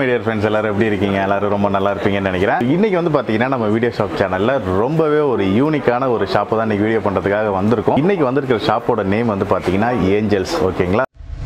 media friends எல்லாரும் எப்படி இருக்கீங்க எல்லாரும் ரொம்ப நல்லா இருப்பீங்கன்னு நினைக்கிறேன் இன்னைக்கு வந்து பார்த்தீங்கன்னா நம்ம வீடியோ ஷாப் சேனலில் ரொம்பவே ஒரு யூனிக்கான ஒரு ஷாப்பை தான் இன்னைக்கு வீடியோ பண்ணுறதுக்காக வந்திருக்கோம் இன்னைக்கு வந்திருக்கிற ஷாப்போட நேம் வந்து பார்த்தீங்கன்னா ஏஞ்சல்ஸ் ஓகேங்களா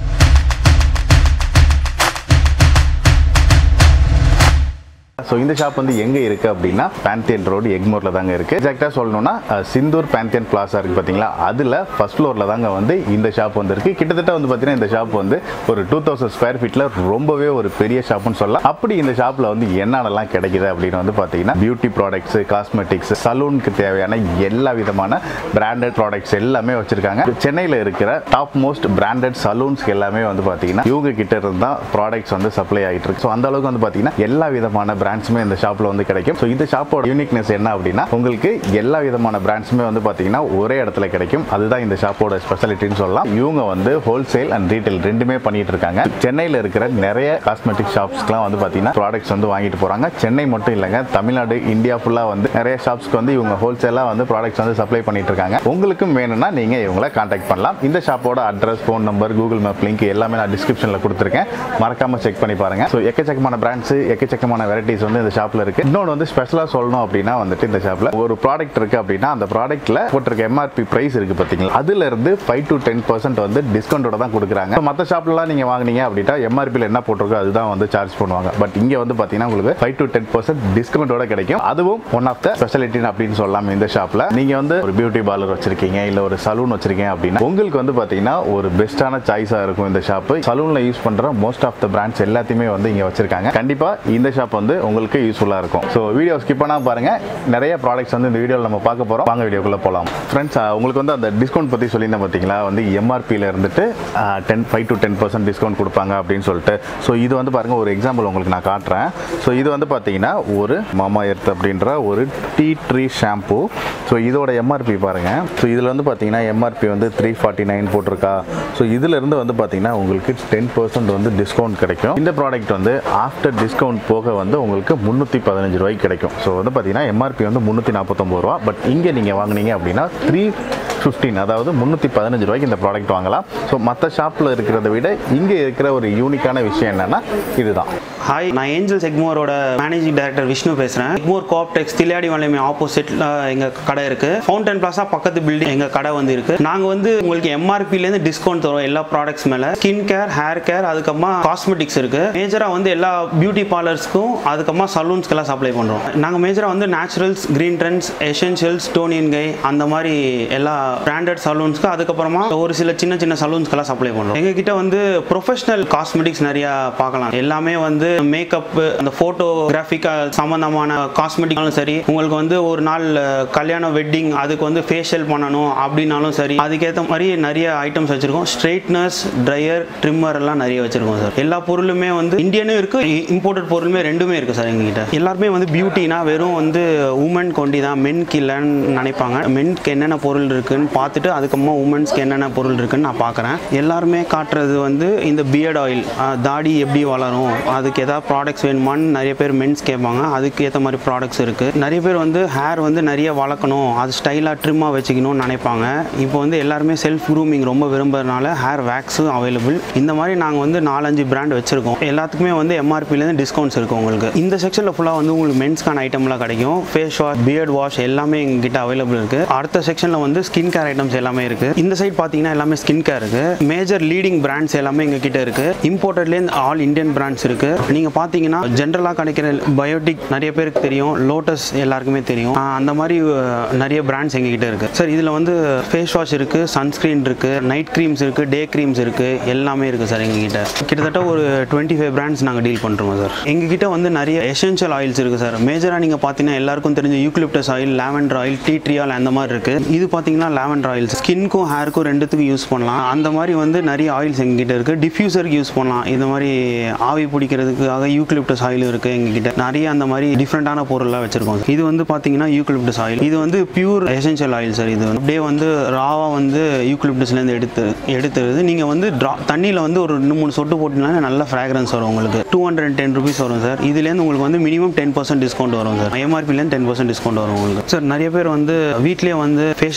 ஸோ இந்த ஷாப் வந்து எங்கே இருக்குது அப்படின்னா பேந்தியன் ரோடு எக்மோரில் தாங்க இருக்குது எக்ஸாக்டாக சொல்லணும்னா அஹ், சிந்தூர் பேந்தியன் பிளாசா இருக்குது பார்த்தீங்களா அதில் ஃபர்ஸ்ட் ஃப்ளோரில் தாங்க வந்து இந்த ஷாப் வந்து இருக்குது கிட்டத்தட்ட வந்து பார்த்தீங்கன்னா இந்த ஷாப் வந்து ஒரு டூ தௌசண்ட் ஸ்கொயர் ஃபீட்டில் ரொம்பவே ஒரு பெரிய ஷாப்னு சொல்லலாம் அப்படி இந்த ஷாப்பில் வந்து என்னென்னலாம் கிடைக்குது அப்படின்னு வந்து பார்த்தீங்கன்னா பியூட்டி ப்ராடக்ட்ஸ் காஸ்மெட்டிக்ஸ் சலூனுக்கு தேவையான எல்லா விதமான பிராண்டட் ப்ராடக்ட்ஸ் எல்லாமே வச்சுருக்காங்க சென்னையில் இருக்கிற டாப் மோஸ்ட் பிராண்டட் சலூன்ஸ் எல்லாமே வந்து பார்த்தீங்கன்னா இவங்க கிட்ட இருந்து தான் ப்ராடக்ட்ஸ் வந்து சப்ளை ஆகிட்டு இருக்கு ஸோ அந்த அளவுக்கு வந்து பார்த்தீங்கன்னா எல்லா விதமான பிராண்ட்ஸுமே இந்த ஷாப்பில் வந்து கிடைக்கும் ஸோ இந்த ஷாப்போட யூனிக்னஸ் என்ன அப்படின்னா உங்களுக்கு எல்லா விதமான பிராண்ட்ஸுமே வந்து பார்த்தீங்கன்னா ஒரே இடத்துல கிடைக்கும் அதுதான் இந்த ஷாப்போட ஸ்பெஷாலிட்டின்னு சொல்லலாம் இவங்க வந்து ஹோல்சேல் அண்ட் ரீட்டைல் ரெண்டுமே பண்ணிட்டு இருக்காங்க சென்னையில் இருக்கிற நிறைய காஸ்மெட்டிக் ஷாப்ஸ்க்குலாம் வந்து பார்த்தீங்கன்னா ப்ராடக்ட்ஸ் வந்து வாங்கிட்டு போகிறாங்க சென்னை மட்டும் இல்லைங்க தமிழ்நாடு இந்தியா ஃபுல்லாக வந்து நிறைய ஷாப்ஸ்க்கு வந்து இவங்க ஹோல்சேலாக வந்து ப்ராடக்ட்ஸ் வந்து சப்ளை பண்ணிட்டு இருக்காங்க உங்களுக்கும் வேணும்னா நீங்கள் இவங்கள காண்டாக்ட் பண்ணலாம் இந்த ஷாப்போட address phone number Google map link எல்லாமே நான் டிஸ்கிரிப்ஷனில் கொடுத்துருக்கேன் மறக்காம செக் பண்ணி பாருங்க ஸோ எக்கச்சக்கமான பிராண்ட்ஸ் எக்கச்சக்கமான வெரைட்டிஸ் வந்து இந்த ஷாப்பில் இருக்கு இன்னொன்று வந்து ஸ்பெஷலாக சொல்லணும் அப்படின்னா வந்துட்டு இந்த ஷாப்பில் ஒரு ப்ராடக்ட் இருக்கு அப்படின்னா அந்த ப்ராடக்ட்ல போட்டிருக்க எம்ஆர்பி பிரைஸ் இருக்கு பார்த்தீங்களா அதுல இருந்து ஃபைவ் டு டென் பர்சன்ட் வந்து டிஸ்கவுண்டோட தான் கொடுக்குறாங்க மற்ற ஷாப்லலாம் நீங்கள் வாங்குனீங்க அப்படின்னா எம்ஆர்பியில் என்ன போட்டிருக்கோ அதுதான் வந்து சார்ஜ் பண்ணுவாங்க பட் இங்கே வந்து பார்த்தீங்கன்னா உங்களுக்கு ஃபைவ் டு டென் பர்சன்ட் டிஸ்கவுண்டோட கிடைக்கும் அதுவும் ஒன் ஆஃப் த ஸ்பெஷாலிட்டி அப்படின்னு சொல்லலாம் இந்த ஷாப்பில் நீங்கள் வந்து ஒரு பியூட்டி பார்லர் வச்சிருக்கீங்க இல்லை ஒரு சலூன் வச்சிருக்கீங்க அப்படின்னா உங்களுக்கு வந்து பார்த்தீங்கன்னா ஒரு பெஸ்ட்டான சாய்ஸாக இருக்கும் இந்த ஷாப்பு சலூனில் யூஸ் பண்ணுற மோஸ்ட் ஆஃப் த பிராண்ட்ஸ் எல்லாத்தையுமே வந்து இங்கே வச்சிருக்காங்க கண்டிப்பாக இந்த ஷாப் வந்து உங்களுக்கு யூஸ்ஃபுல்லாக இருக்கும் ஸோ வீடியோ ஸ்கிப் பண்ணால் பாருங்க நிறைய ப்ராடக்ட்ஸ் வந்து இந்த வீடியோவில் நம்ம பார்க்க போகிறோம் வாங்க வீடியோக்குள்ளே போகலாம் ஃப்ரெண்ட்ஸ் உங்களுக்கு வந்து அந்த டிஸ்கவுண்ட் பற்றி சொல்லியிருந்தேன் பார்த்தீங்களா வந்து எம்ஆர்பியில் இருந்துட்டு ten five to ten percent discount கொடுப்பாங்க அப்படின்னு சொல்லிட்டு ஸோ இது வந்து பாருங்க ஒரு எக்ஸாம்பிள் உங்களுக்கு நான் காட்டுறேன் ஸோ இது வந்து பார்த்தீங்கன்னா ஒரு மாமா எர்த் அப்படின்ற ஒரு டீ ட்ரீ ஷாம்பு ஸோ இதோட எம்ஆர்பி பாருங்க ஸோ இதில் வந்து பார்த்தீங்கன்னா எம்ஆர்பி வந்து த்ரீ ஃபார்ட்டி நைன் போட்டிருக்கா ஸோ இதுல இருந்து வந்து பார்த்தீங்கன்னா உங்களுக்கு டென் பர்சன்ட் வந்து டிஸ்கவுண்ட் கிடைக்கும் இந்த ப்ராடக்ட் வந்து ஆஃப்டர் டிஸ்கவுண்ட் போக வந்து உங்களுக்கு முந்நூற்றி பதினஞ்சு ரூபாய்க்கு கிடைக்கும் ஸோ வந்து பார்த்தீங்கன்னா எம்ஆர்பி வந்து முந்நூற்றி நாற்பத்தொம்பது ரூபா பட் இங்கே நீங்கள் வாங்குனீங்க அப்படின்னா த்ரீ ஃபிஃப்டீன் அதாவது முந்நூற்றி பதினஞ்சு ரூபாய்க்கு இந்த ப்ராடக்ட் வாங்கலாம் ஸோ மற்ற ஷாப்பில் இருக்கிறத விட இங்கே இருக்கிற ஒரு யூனிக்கான விஷயம் என்னன்னா இதுதான் ஹாய் நான் ஏஞ்சல்ஸ் எக்மோரோட மேனேஜிங் டைரக்டர் விஷ்ணு பேசுகிறேன் எக்மோர் கோஆப்டெக்ஸ் தில்லியாடி வலைமை ஆப்போசிட்ல எங்கள் கடை இருக்குது ஃபவுண்டன் பிளாஸா பக்கத்து பில்டிங் எங்கள் கடை வந்து இருக்குது நாங்கள் வந்து உங்களுக்கு எம்ஆர்பிலேருந்து டிஸ்கவுண்ட் தரோம் எல்லா ப்ராடக்ட்ஸ் மேலே ஸ்கின் கேர் ஹேர் கேர் அதுக்கப்புறமா காஸ்மெட்டிக்ஸ் இருக்குது மேஜராக வந்து எல்லா பியூட்டி பார்லர்ஸ்க்கும் அதுக்கப்புறமா சலூன்ஸ்க்கெல்லாம் சப்ளை பண்ணுறோம் நாங்கள் மேஜராக வந்து Naturals Green Trends Essentials Toni and Guy அந்த மாதிரி எல்லா பிராண்டட் சலூன்ஸ்க்கு அதுக்கப்புறமா ஒரு சில சின்ன சின்ன சலூன்ஸ்க்கெல்லாம் சப்ளை பண்ணுறோம் எங்ககிட்ட வந்து ப்ரொஃபஷனல் காஸ்மெட்டிக்ஸ் நிறையா பார்க்கலாம் எல்லாமே வந்து மேக்கப் அந்த ஃபோட்டோகிராஃபிக் சம்மந்தமான காஸ்மெட்டிக்னாலும் சரி உங்களுக்கு வந்து ஒரு நாள் அஹ், கல்யாணம் வெட்டிங் அதுக்கு வந்து ஃபேஷியல் பண்ணணும் அப்படின்னாலும் சரி அதுக்கேற்ற மாதிரி நிறைய ஐட்டம்ஸ் வச்சிருக்கோம் ஸ்ட்ரெயிட்னஸ் ட்ரையர் ட்ரிம்மர் எல்லாம் நிறைய வச்சிருக்கோம் சார் எல்லா பொருளுமே வந்து இந்தியனும் இருக்கு இம்போர்ட்டட் பொருளுமே ரெண்டுமே இருக்கு சார் எங்ககிட்ட எல்லாருமே வந்து பியூட்டினா வெறும் வந்து உமன் கொண்டி தான் மென்க்கு இல்லைன்னு நினைப்பாங்க மென்க்கு என்னென்ன பொருள் இருக்குன்னு பார்த்துட்டு அதுக்கப்புறமா உமன்ஸ்க்கு என்னென்ன பொருள் இருக்குன்னு நான் பார்க்குறேன் எல்லாருமே காட்டுறது வந்து இந்த பியர்ட் ஆயில் தாடி எப்படி வளரும் அதுக்கு ஏதாவது ப்ராடக்ட்ஸ் வேணுமான்னு நிறைய பேர் மென்ஸ் கேட்பாங்க அதுக்கு ஏற்ற மாதிரி ப்ராடக்ட்ஸ் இருக்குது நிறைய பேர் வந்து ஹேர் வந்து நிறைய வளர்க்கணும் அது ஸ்டைலாக ட்ரிம்மாக வச்சுக்கணும்னு நினைப்பாங்க இப்போ வந்து எல்லாருமே செல்ஃப் க்ரூமிங் ரொம்ப விரும்புறதுனால ஹேர் வேக்ஸும் அவைலபிள் இந்த மாதிரி நாங்கள் வந்து நாலஞ்சு பிராண்ட் வச்சுருக்கோம் எல்லாத்துக்குமே வந்து எம்ஆர்பிலேருந்து டிஸ்கவுண்ட்ஸ் இருக்குது உங்களுக்கு இந்த செக்ஷனில் ஃபுல்லாக வந்து உங்களுக்கு மென்ஸ்க்கான ஐட்டம்லாம் கிடைக்கும் ஃபேஸ் வாஷ் பியர்ட் வாஷ் எல்லாமே எங்ககிட்ட அவைலபிள் இருக்குது அடுத்த செக்ஷனில் வந்து ஸ்கின் கேர் ஐட்டம்ஸ் எல்லாமே இருக்குது இந்த சைட் பார்த்தீங்கன்னா எல்லாமே ஸ்கின் கேர் இருக்குது மேஜர் லீடிங் பிராண்ட்ஸ் எல்லாமே எங்ககிட்ட இருக்குது இம்போர்ட்டட்லேருந்து ஆல் இந்தியன் பிராண்ட்ஸ் இருக்குது நீங்கள் பார்த்தீங்கன்னா ஜென்ரலாக கிடைக்கிற பயோட்டிக் நிறைய பேருக்கு தெரியும் லோட்டஸ் எல்லாருக்குமே தெரியும் ஆஹ் அந்த மாதிரி அஹ், நிறைய பிராண்ட்ஸ் எங்ககிட்ட இருக்குது சார் இதில் வந்து ஃபேஸ் வாஷ் இருக்குது சன்ஸ்க்ரீன் இருக்குது நைட் க்ரீம்ஸ் இருக்குது டே க்ரீம்ஸ் இருக்குது எல்லாமே இருக்குது சார் எங்ககிட்ட கிட்டத்தட்ட ஒரு டுவெண்ட்டி ஃபைவ் பிராண்ட்ஸ் நாங்கள் டீல் பண்ணுறோம் சார் எங்ககிட்ட வந்து நிறைய எசென்ஷியல் ஆயில்ஸ் இருக்குது சார் மேஜராக நீங்கள் பார்த்தீங்கன்னா எல்லாருக்கும் தெரிஞ்ச eucalyptus oil lavender oil tea tree oil அந்த மாதிரி இருக்குது இது பார்த்தீங்கன்னா லாவெண்டர் ஆயில் ஸ்கின்க்கும் ஹேருக்கும் ரெண்டுத்துக்கும் யூஸ் பண்ணலாம் அந்த மாதிரி வந்து நிறைய ஆயில்ஸ் எங்ககிட்ட இருக்குது டிஃப்யூசருக்கு யூஸ் பண்ணலாம் இந்த மாதிரி ஆவி பிடிக்கிறதுக்காக யூக்லிப்டஸ் ஆயில் இருக்குது எங்ககிட்ட நிறைய அந்த மாதிரி டிஃப்ரெண்ட்டான பொருள்லாம் வச்சிருக்கோம் இது வந்து பார்த்தீங்கன்னா யூக்லிப்டஸ் ஆயில் இது வந்து பியூர் எசென்ஷியல் ஆயில் சார் இது அப்படியே வந்து ராவாக வந்து யூக்லிப்டஸ்லேருந்து எடுத்து எடுத்துருது நீங்கள் வந்து ட்ரா தண்ணியில் வந்து ஒரு ரெண்டு மூணு சொட்டு போட்டிங்கன்னா நல்ல ஃப்ராக்ரன்ஸ் வரும் உங்களுக்கு டூ ஹண்ட்ரட் டென் ருபீஸ் வரும் சார் இதுலேருந்து உங்களுக்கு வந்து மினிமம் டென் பர்சன்ட் டிஸ்கவுண்ட் வரும் சார் எம்ஆர்பிலேருந்து டென் பர்சன்ட் டிஸ்கவுண்ட் வரும் உங்களுக்கு சார் நிறைய பேர் வந்து வீட்லேயே வந்து ஃபேஷியல் பண்ணிக்கணும்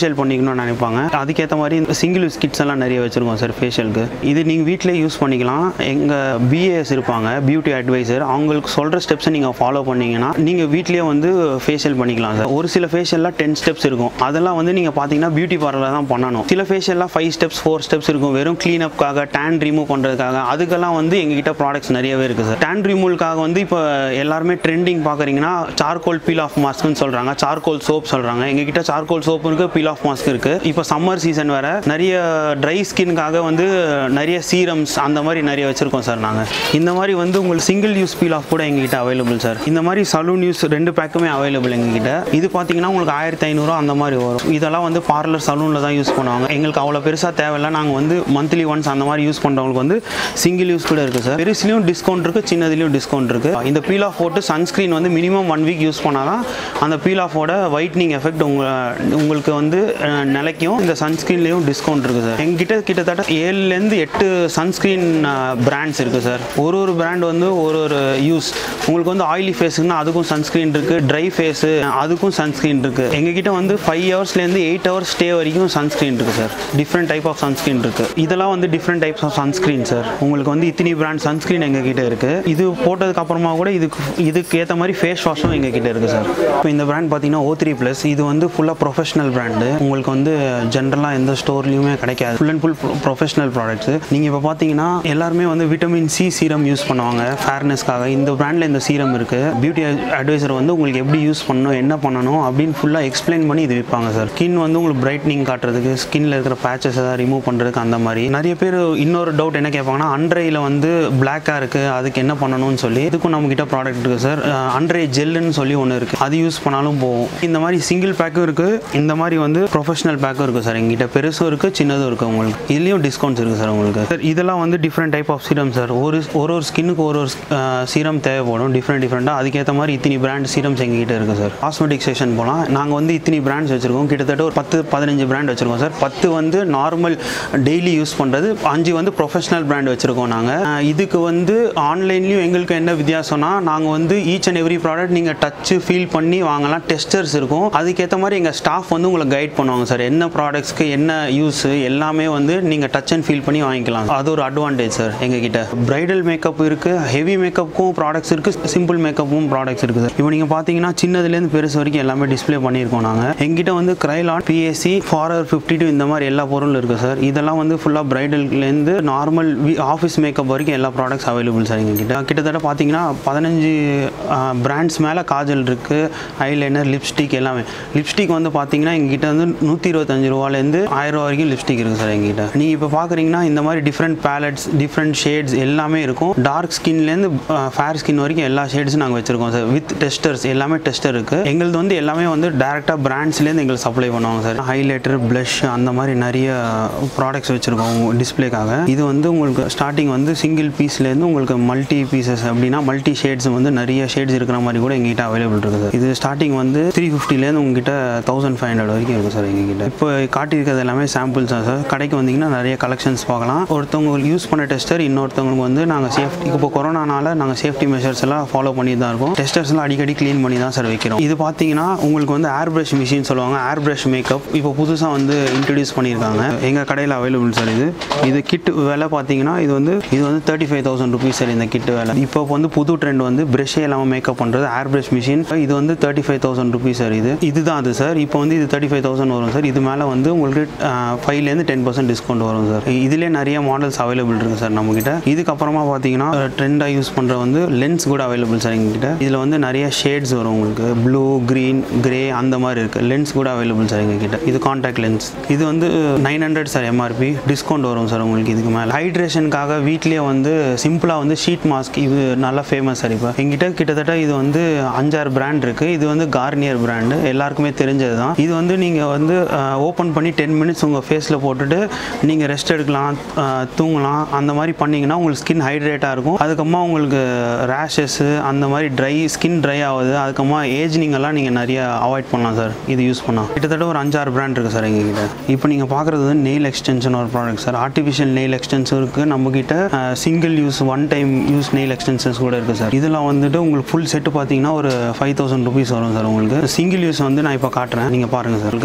வைக்கணும்னு நினைப்பாங்க அதுக்கேற்ற மாதிரி சிங்கிள் யூஸ் கிட்ஸ் எல்லாம் நிறைய வச்சுருக்கோம் சார் ஃபேஷியலுக்கு இது நீங்கள் வீட்டிலே யூஸ் பண்ணிக்கலாம் எங்கள் பிஏஎஸ் இருப்பாங்க பியூட்டி அட்வைசர் அவங்களுக்கு சொல்கிற ஸ்டெப்ஸை நீங்கள் ஃபாலோ பண்ணீங்கன்னா நீங்கள் வீட்லேயே வந்து ஃபேஷியல் பண்ணிக்கலாம் சார் ஒரு சில ஃபேஷியல்லாம் டென் ஸ்டெப்ஸ் இருக்கும் அதெல்லாம் வந்து நீங்கள் பார்த்தீங்கன்னா பியூட்டி பார்லர் தான் பண்ணணும் சில ஃபேஷியல்லாம் ஃபைவ் ஸ்டெப்ஸ் ஃபோர் ஸ்டெப்ஸ் இருக்கும் வெறும் க்ளீனப்காக டேன் ரிமூவ் பண்ணுறதுக்காக அதுக்கெல்லாம் வந்து எங்ககிட்ட ப்ராடக்ட்ஸ் நிறையவே இருக்குது சார் டேன் ரிமூவலுக்காக வந்து இப்போ எல்லாருமே ட்ரெண்டிங் பார்க்குறீங்கன்னா சார்கோல் பீல் ஆஃப் மாஸ்க்னு சொல்கிறாங்க சார்கோல் சோப் சொல்கிறாங்க எங்ககிட்ட சார்கோல் சோப் இருக்குது பீல் ஆஃப் மாஸ்க் இருக்குது இப்போ சம்மர் சீசன் வேறு நிறைய ட்ரை ஸ்கின்காக வந்து நிறைய சீரம்ஸ் அந்த மாதிரி நிறைய வச்சுருக்கோம் சார் நாங்கள் இந்த மாதிரி வந்து உங்களுக்கு சிங்கிள் யூஸ் பீல் ஆஃப் கூட எங்ககிட்ட அவைலபிள் சார் இந்த மாதிரி சலூன் யூஸ் ரெண்டு பேக்குமே அவைலபிள் எங்ககிட்ட இது பார்த்தீங்கன்னா உங்களுக்கு ஆயிரத்தி ஐநூறுரூவா அந்த மாதிரி வரும் இதெல்லாம் வந்து பார்லர் சலூனில் தான் யூஸ் பண்ணுவாங்க எங்களுக்கு அவ்வளோ பெருசாக தேவையில்ல நாங்கள் வந்து மந்த்லி ஒன்ஸ் அந்த மாதிரி யூஸ் பண்ணுறவங்களுக்கு வந்து சிங்கிள் யூஸ் கூட இருக்குது சார் பெருசுலையும் டிஸ்கவுண்ட் இருக்குது சின்னதுலையும் டிஸ்கவுண்ட் இருக்குது இந்த பீல் ஆஃப் போட்டு சன்ஸ்க்ரீன் வந்து மினிமம் ஒன் வீக் யூஸ் பண்ணால் தான் அந்த பீல் ஆஃபோட ஒயிட்னிங் எஃபெக்ட் உங்கள் உங்களுக்கு வந்து அஹ், நிலைக்கும் இந்த சன்ஸ்க்ரீன்லேயும் டிஸ்கவுண்ட் இருக்குது சார் எங்ககிட்ட கிட்டத்தட்ட ஏழுலேருந்து எட்டு சன்ஸ்க்ரீன் பிராண்ட்ஸ் இருக்குது சார் ஒரு ஒரு பிராண்ட் வந்து ஒரு ஒரு யூஸ் உங்களுக்கு வந்து ஆயிலி ஃபேஸுக்குன்னா அதுக்கும் சன்ஸ்க்ரீன் இருக்குது ட்ரை ஃபேஸு அதுக்கும் சன்ஸ்க்ரீன் இருக்குது எங்ககிட்ட வந்து ஃபைவ் ஹவர்ஸ்லேருந்து எயிட் ஹவர்ஸ் ஸ்டே வரைக்கும் சன்ஸ்க்ரீன் இருக்குது sir different type of sunscreen இருக்குது இதெல்லாம் வந்து different types of sunscreen sir உங்களுக்கு வந்து இத்தனி பிராண்ட் சன்ஸ்க்ரீன் எங்ககிட்ட இருக்குது இது போட்டதுக்கு அப்புறமா கூட இதுக்கு இதுக்கு ஏற்ற மாதிரி ஃபேஸ் வாஷும் எங்ககிட்ட இருக்குது சார் இப்போ இந்த பிராண்ட் பார்த்தீங்கன்னா ஓ த்ரீ ப்ளஸ் இது வந்து ஃபுல்லாக ப்ரொஃபஷனல் பிராண்டு உங்களுக்கு வந்து ஜென்ரலாக எந்த ஸ்டோர்லையுமே கிடைக்காது full and full professional products நீங்கள் இப்போ பார்த்தீங்கன்னா எல்லாருமே வந்து விட்டமின் சி சீரம் யூஸ் பண்ணுவாங்க ஃபேர்னஸ்க்காக இந்த பிராண்டில் இந்த சீரம் இருக்குது பியூட்டி அட்வைசர் வந்து உங்களுக்கு எப்படி யூஸ் பண்ணணும் என்ன பண்ணணும் அப்படின்னு ஃபுல்லாக எக்ஸ்பிளைன் பண்ணி இது விற்பாங்க சார் ஸ்கின் வந்து உங்களுக்கு பிரைட்னிங் காட்டுறதுக்கு ஸ்கின்ல இருக்கிற பேச்சஸ் ஏதாவது ரிமூவ் பண்ணுறதுக்கு அந்த மாதிரி நிறைய பேர் இன்னொரு டவுட் என்ன கேட்பாங்கன்னா அண்ட்ரையில் வந்து பிளாக்காக இருக்குது அதுக்கு என்ன பண்ணணும்னு சொல்லி இதுக்கும் நம்மக்கிட்ட ப்ராடக்ட் இருக்குது சார் அண்ட்ரை ஜெல்லுன்னு சொல்லி ஒன்று இருக்குது அது யூஸ் பண்ணாலும் போகும் இந்த மாதிரி சிங்கிள் பேக்கும் இருக்குது இந்த மாதிரி வந்து ப்ரொஃபஷனல் பேக்கும் இருக்குது சார் எங்கிட்ட பெருசும் இருக்குது சின்னதும் இருக்குது உங்களுக்கு இதுலேயும் டிஸ்கவுண்ட்ஸ் இருக்குது சார் உங்களுக்கு சார் இதெல்லாம் வந்து different type of serum sir ஒரு ஒரு ஒரு ஸ்கின்னுக்கு ஒரு ஒரு சீரம் தேவைப்படும் டிஃப்ரெண்ட் டிஃப்ரெண்ட்டாக அதுக்கேற்ற மாதிரி இத்தனி பிராண்ட் சீரம்ஸ் எங்ககிட்ட இருக்குது சார் காஸ்மெட்டிக் செக்ஷன் போகலாம் நாங்கள் வந்து இத்தனி பிராண்ட்ஸ் வச்சுருக்கோம் கிட்டத்தட்ட ஒரு பத்து பதினஞ்சு பிராண்ட் வச்சுருக்கோம் சார் பத்து வந்து நார்மல் டெய்லி யூஸ் பண்ணுறது அஞ்சு வந்து ப்ரொஃபஷனல் பிராண்ட் வச்சுருக்கோம் நாங்கள் இதுக்கு வந்து ஆன்லைன்லேயும் எங்களுக்கு என்ன வித்தியாசம்னா நாங்கள் வந்து ஈச் அண்ட் எவ்ரி ப்ராடக்ட் நீங்கள் டச்சு ஃபீல் பண்ணி வாங்கலாம் டெஸ்டர்ஸ் இருக்கும் அதுக்கேற்ற மாதிரி எங்கள் ஸ்டாஃப் வந்து உங்களை கைட் பண்ணுவாங்க சார் என்ன ப்ராடக்ட்ஸ்க்கு என்ன யூஸ் எல்லாமே வந்து நீங்கள் டச் அண்ட் ஃபீல் பண்ணி வாங்கிக்கலாம் அது ஒரு அட்வான்டேஜ் சார் எங்ககிட்ட பிரைடல் மேக்கப் இருக்குது ஹெவி மேக்கப்புக்கும் ப்ராடக்ட்ஸ் இருக்குது சிம்பிள் மேக்கப்பும் ப்ராடக்ட்ஸ் இருக்குது சார் இப்போ நீங்கள் பார்த்தீங்கன்னா சின்னதுலேருந்து பெருசு வரைக்கும் எல்லாமே டிஸ்ப்ளே பண்ணியிருக்கோம் நாங்கள் எங்கிட்ட வந்து கிரைலான் பிஎஸ்சி ஃபாரர் ஃபிஃப்டி டூ இந்த மாதிரி எல்லா பொருளும் இருக்குது சார் இதெல்லாம் வந்து ஃபுல்லாக பிரைடல்லேருந்து நார்மல் ஆஃபீஸ் மேக்கப் வரைக்கும் எல்லா ப்ராடக்ட்ஸ் அவைலபிள் சார் எங்ககிட்ட கிட்டத்தட்ட பார்த்தீங்கன்னா பதினஞ்சு பிராண்ட்ஸ் மேலே காஜல் இருக்குது ஐலைனர் லிப்ஸ்டிக் எல்லாமே லிப்ஸ்டிக் வந்து பார்த்தீங்கன்னா எங்ககிட்ட வந்து நூற்றி இருபத்தஞ்சு ரூபாலேருந்து ஆயிரம் ரூபா வரைக்கும் லிப்ஸ்டிக் இருக்குது சார் எங்ககிட்ட நீங்கள் இப்போ பார்க்குறீங்கன்னா இந்த மாதிரி டிஃப்ரெண்ட் பேலட்ஸ் டிஃப்ரெண்ட் ஷேட்ஸ் எல்லாமே இருக்கும் டார்க் ஸ்கின்லேருந்து ஃபேர் ஸ்கின் வரைக்கும் எல்லா ஷேட்ஸும் நாங்கள் வச்சுருக்கோம் சார் வித் டெஸ்டர்ஸ் எல்லாமே டெஸ்டர் இருக்குது எங்களது வந்து எல்லாமே வந்து டேரெக்டாக பிராண்ட்ஸ்லேருந்து எங்களுக்கு சப்ளை பண்ணுவாங்க சார் ஹைலைட்டர் ப்ளஷ் அந்த மாதிரி நிறைய ப்ராடக்ட்ஸ் வச்சுருக்கோம் டிஸ்ப்ளேக்காக இது வந்து உங்களுக்கு ஸ்டார்டிங் வந்து சிங்கிள் பீஸ்லேருந்து உங்களுக்கு மல்டி பீசஸ் அப்படின்னா மல்டி ஷேட்ஸ் வந்து நிறைய ஷேட்ஸ் இருக்கிற மாதிரி கூட எங்ககிட்ட அவைலபிள் இருக்குது சார் இது ஸ்டார்டிங் வந்து த்ரீ ஃபிஃப்டிலேருந்து உங்ககிட்ட தௌசண்ட் ஃபைவ் ஹண்ட்ரட் வரைக்கும் இருக்குது சார் எங்ககிட்ட இப்போ காட்டியிருக்கிறது எல்லாமே சாம்பிள்ஸ் தான் சார் கடைக்கு வந்தீங்கன்னா நிறைய கலெக்ஷன்ஸ் பார்க்கலாம் ஒருத்தவங்களுக்கு யூஸ் பண்ண டெஸ்டர் இன்னொருத்தவங்களுக்கு வந்து நாங்கள் சேஃப்டி இப்போ கொரோனானால நாங்கள் சேஃப்டி மெஷர்ஸ் எல்லாம் ஃபாலோ பண்ணி தான் இருக்கோம் டெஸ்டர்ஸ்லாம் அடிக்கடி க்ளீன் பண்ணி தான் சார் வைக்கிறோம் இது பார்த்தீங்கன்னா உங்களுக்கு வந்து ஏர் பிரஷ் மிஷின் சொல்லுவாங்க ஏர் பிரஷ் மேக்கப் இப்போ புதுசாக வந்து இன்ட்ரடியூஸ் பண்ணியிருக்காங்க எங்கள் கடையில் அவைலபிள் சார் இது இது கிட் விலை பார்த்தீங்கன்னா இது வந்து இது வந்து thirty five thousand rupees sir இந்த கிட் விலை இப்போ வந்து புது ட்ரெண்ட் வந்து பிரஷ்ஷே இல்லாமல் மேக்கப் பண்ணுறது ஏர் பிரஷ் மிஷின் இது வந்து thirty five thousand rupees sir இது இதுதான் அது சார் இப்போ வந்து இது தேர்ட்டி ஃபைவ் தௌசண்ட் வரும் சார் இது மேலே வந்து உங்களுக்கு ஃபைவ்லேருந்து டென் பர்சன்ட் டிஸ்கவுண்ட் வரும் சார் இதிலே நிறைய மாடல்ஸ் அவைலபிள் இருக்குது சார் நம்மக்கிட்ட இதுக்கப்புறமா பார்த்தீங்கன்னா ட்ரெண்டாக யூஸ் பண்ணுற வந்து லென்ஸ் கூட அவைலபிள் சார் எங்ககிட்ட இதில் வந்து நிறைய ஷேட்ஸ் வரும் உங்களுக்கு ப்ளூ க்ரீன் கிரே அந்த மாதிரி இருக்குது லென்ஸ் கூட அவைலபிள் சார் எங்ககிட்ட இது காண்டாக்ட் லென்ஸ் இது வந்து nine hundred sir MRP discount வரும் சார் உங்களுக்கு இதுக்கு மேலே ஹைட்ரேஷனுக்காக வீட்லேயே வந்து சிம்பிளாக வந்து ஷீட் மாஸ்க் இது நல்லா ஃபேமஸ் சார் இப்போ எங்கிட்ட கிட்டத்தட்ட இது வந்து அஞ்சாறு பிராண்ட் இருக்குது இது வந்து கார்னியர் பிராண்டு எல்லாருக்குமே தெரிஞ்சது தான் இது வந்து நீங்கள் வந்து ஓப்பன் பண்ணி டென் மினிட்ஸ் உங்கள் ஃபேஸில் போட்டுட்டு நீங்கள் ரெஸ்ட் எடுக்கலாம் அஹ், தூங்கலாம் அந்த மாதிரி பண்ணிங்கன்னா உங்களுக்கு ஸ்கின் ஹைட்ரேட்டாக இருக்கும் அதுக்கப்புறமா உங்களுக்கு ரேஷஸ்ஸு அந்த மாதிரி ட்ரை ஸ்கின் ட்ரை ஆகுது அதுக்கப்புறமா ஏஜ்னிங் எல்லாம் நீங்கள் நிறைய அவாய்ட் பண்ணலாம் சார் இது யூஸ் பண்ணால் கிட்டத்தட்ட ஒரு அஞ்சாறு பிராண்ட் இருக்குது சார் எங்ககிட்ட இப்போ நீங்கள் பார்க்குறது வந்து நெயில் எக்ஸ்டென்ஷன் ஒரு product sir artificial nail extension இருக்குது நம்மக்கிட்ட single use one time use nail extensions கூட இருக்குது சார் இதெல்லாம் வந்துட்டு உங்களுக்கு ஃபுல் செட்டு பார்த்தீங்கன்னா ஒரு ஃபைவ் தௌசண்ட் ருபீஸ் வரும் சார் உங்களுக்கு சிங்கிள் யூஸ் வந்து நான் இப்போ காட்டுறேன் நீங்கள் பாருங்கள் சார் இது வந்து